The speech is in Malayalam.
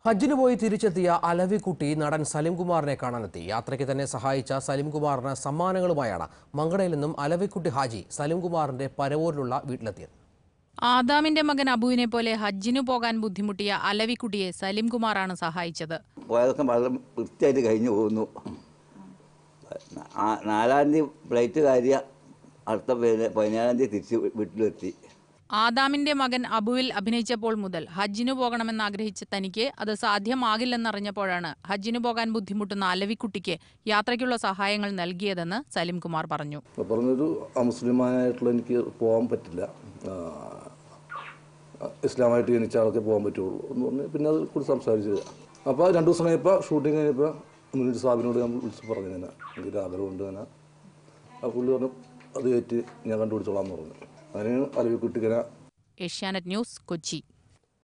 ഹജ്ജിന് പോയി തിരിച്ചെത്തിയ അലവിക്കുട്ടി നടൻ സലിംകുമാറിനെ കാണാനെത്തി യാത്രയ്ക്ക് തന്നെ സഹായിച്ച സലിംകുമാറിന് സമ്മാനങ്ങളുമായാണ് മങ്കടയിൽ നിന്നും അലവിക്കുട്ടി ഹാജി സലിംകുമാറിന്റെ പരവൂരിലുള്ള വീട്ടിലെത്തിയത് ആദാമിന്റെ മകൻ അബുവിനെ പോലെ ഹജ്ജിനു പോകാൻ ബുദ്ധിമുട്ടിയ അലവിക്കുട്ടിയെ സലിംകുമാറാണ് സഹായിച്ചത് പോയതൊക്കെ വളരെ വൃത്തിയായിട്ട് കഴിഞ്ഞു പോകുന്നു ആ- നാലാം തീയതി ഫ്ലൈറ്റ് കാര്യ അടുത്ത പതിന- പതിനേഴാം തീയതി തിരിച്ച് വീ- വീട്ടിലെത്തി ആദാമിന്റെ മകൻ അബുവിൽ അഭിനയിച്ചപ്പോൾ മുതൽ ഹജ്ജിനു പോകണമെന്ന് ആഗ്രഹിച്ച തനിക്ക് അത് സാധ്യമാകില്ലെന്നറിഞ്ഞപ്പോഴാണ് ഹജ്ജിനു പോകാൻ ബുദ്ധിമുട്ടുന്ന അലവിക്കുട്ടിക്ക് യാത്രയ്ക്കുള്ള സഹായങ്ങൾ നൽകിയതെന്ന് സലിംകുമാർ പറഞ്ഞു അപ്പോൾ പറഞ്ഞൊരു അമുസ്ലിമായിട്ടുള്ള എനിക്ക് പോകാൻ പറ്റില്ല ആ, ഇസ്ലാമായിട്ട് ജനിച്ച ആൾക്കേ പോകാൻ പറ്റുള്ളൂ എന്ന് പറഞ്ഞ് പിന്നെ അത് കൂടി സംസാരിച്ചത് അപ്പോൾ രണ്ട് ദിവസം കഴിഞ്ഞപ്പോൾ ഷൂട്ടിങ് കഴിഞ്ഞപ്പോൾ മുന്നിട്ട് സാബിനോട് ഞാൻ വിളിച്ച് പറഞ്ഞു തന്നെ എനിക്ക് ആഗ്രഹമുണ്ട് തന്നെ ആ പുള്ളി പറഞ്ഞു അത് കയറ്റി ഞാൻ കണ്ടുപിടിച്ചോളാം എന്ന് പറഞ്ഞു അതിന് അലവിക്കുട്ടിക്കനെ ഏഷ്യാനെറ്റ് ന്യൂസ് കൊച്ചി